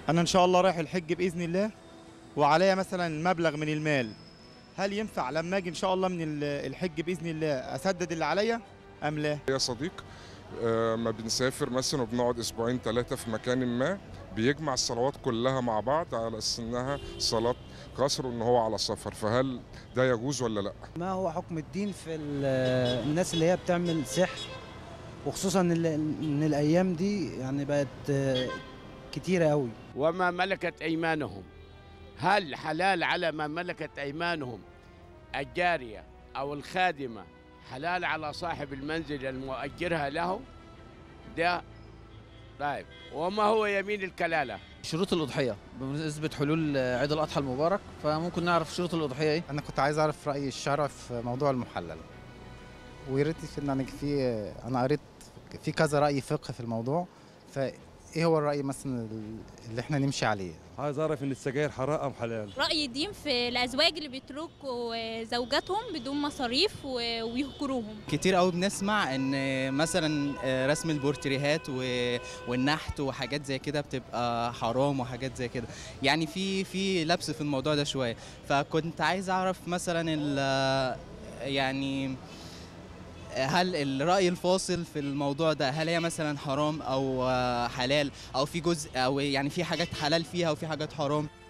انا ان شاء الله رايح الحج باذن الله وعليا مثلا مبلغ من المال هل ينفع لما اجي ان شاء الله من ال- الحج باذن الله اسدد اللي عليا ام لا يا صديق آه، ما بنسافر مثلا وبنقعد اسبوعين ثلاثه في مكان ما بيجمع الصلوات كلها مع بعض على اساس انها صلاه قصر وان هو على سفر فهل ده يجوز ولا لا؟ ما هو حكم الدين في ال- الناس اللي هي بتعمل سحر وخصوصا ال- ان الايام دي يعني بقت آه، كتيره قوي وما ملكت ايمانهم هل حلال على ما ملكت ايمانهم الجاريه او الخادمه حلال على صاحب المنزل المؤجرها له ده طيب وما هو يمين الكلاله شروط الأضحية بمناسبة حلول عيد الأضحى المبارك فممكن نعرف شروط الأضحية إيه؟ انا كنت عايز اعرف راي الشرع في موضوع المحلل ويا ريت يفيدنا انا في انا قريت في كذا راي فقه في الموضوع فايه هو الراي مثلا اللي احنا نمشي عليه عايز اعرف ان السجاير حرام ام حلال رأي الدين في الأزواج اللي بيتركوا زوجاتهم بدون مصاريف و- ويهجروهم كتير قوي بنسمع ان مثلا رسم البورتريهات و- والنحت وحاجات زي كده بتبقى حرام وحاجات زي كده يعني في في لبس في الموضوع ده شويه فكنت عايز اعرف مثلا ال- يعني هل الرأي الفاصل في الموضوع ده هل هي مثلا حرام او حلال او في جزء او يعني في حاجات حلال فيها وفي حاجات حرام